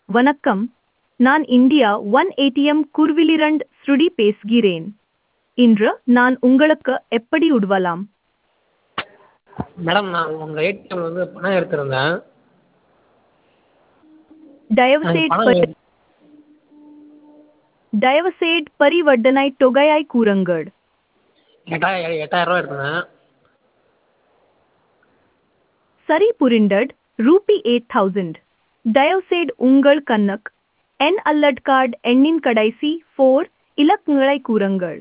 வணக்கம் நான் India one ATM குர்விலிரண்ட் ஸ்ருடி பேசுகிறேன் இன்று நான் உங்களுக்கு எப்படி உதவலாம் மேடம் நான் உங்கள் ஏடிஎம்மில் வந்து பணம் எடுத்திருந்தேன் தயவுசெய்து பணம் பரி- தயவுசெய்து பரிவர்த்தனை தொகையை கூறுங்கள் எட்டாயிரம் எட்டாயிரரூவா எடுத்திருந்தேன் சரி புரிந்தது ரூபி எயிட் தௌசண்ட் தயவுசெய்து உங்கள் கணக்கு என் அல்லட் கார்டு எண்ணின் கடைசி ஃபோர் இலக்கங்களை கூறுங்கள்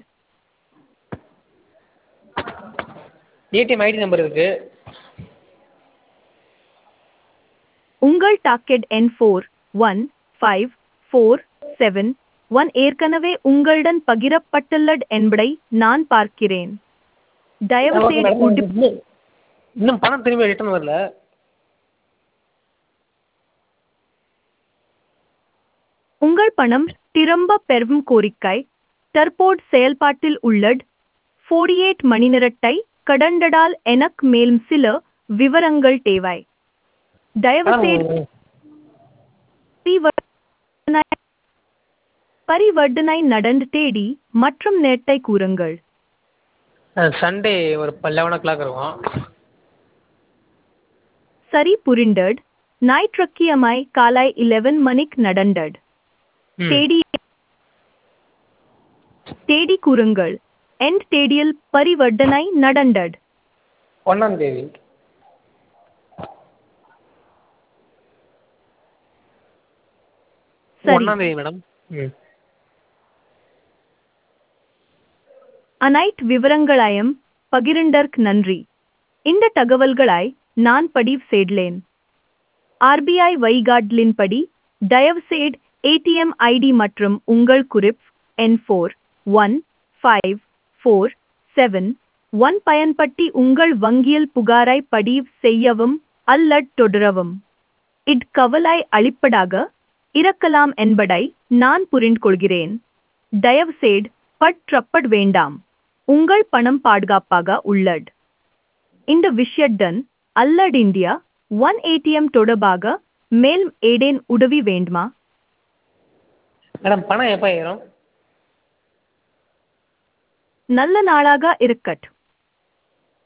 ஏடிஎம் ஐடி நம்பர் இருக்குது உங்கள் டாக்கெட் எண் four one five four seven one ஏற்கனவே உங்களுடன் பகிரப்பட்டுள்ளது என்பதை நான் பார்க்கிறேன் தயவுசெய்து மேடம் உடு- இன்னும் இன்னும் பணம் திரும்பி ரிட்டர்ன் வரல உங்கள் பணம் திரும்ப பெறும் கோரிக்கை தற்போது செயல்பாட்டில் உள்ளது 48 மணி நேரத்தை கடந்ததால் எனக்கு மேலும் சில விவரங்கள் தேவை தயவுசெய்து மேடம் பரிவர்த்தனை- பரிவர்த்தனை நடந்து தேதி மற்றும் நேரத்தை கூறுங்கள் சண்டே ஒரு லெவன் ஓ கிளாக் இருக்கும் சரி புரிந்தது ஞாயிற்றுக்கிழமை காலை 11 மணிக்கு நடந்தது ம் தேதி தேதி கூறுங்கள் எந்த தேதியில் பரிவர்த்தனை நடந்தது ஒன்றாம் தேதி சரி ஒன்றாம் தேதி மேடம் ம் அனைத்து விவரங்களையும் பகிர்ந்ததற்கு நன்றி இந்த தகவல்களை நான் பதிவு செய்தேன் ஆர்பிஐ வழிகாட்டலின்படி தயவுசெய்து ஏடிஎம் ஐடி மற்றும் உங்கள் குறிப் எண் four one five four seven one பயன்படுத்தி உங்கள் வங்கியில் புகாரை பதிவு செய்யவும் அல்லது தொடரவும் இது கவலை அளிப்பதாக இருக்கலாம் என்பதை நான் புரிந்து கொள்கிறேன் தயவுசெய்து பற்றப்பட வேண்டாம் உங்கள் பணம் பாதுகாப்பாக உள்ளது இந்த விஷயத்துடன் அல்லட் இந்தியா ஒன் ஏடிஎம் தொடர்பாக மேலும் ஏதேன் உதவி வேண்டுமா மேடம் பணம் எப்போ ஏறும் நல்ல நாளாக இருக்கட்டும்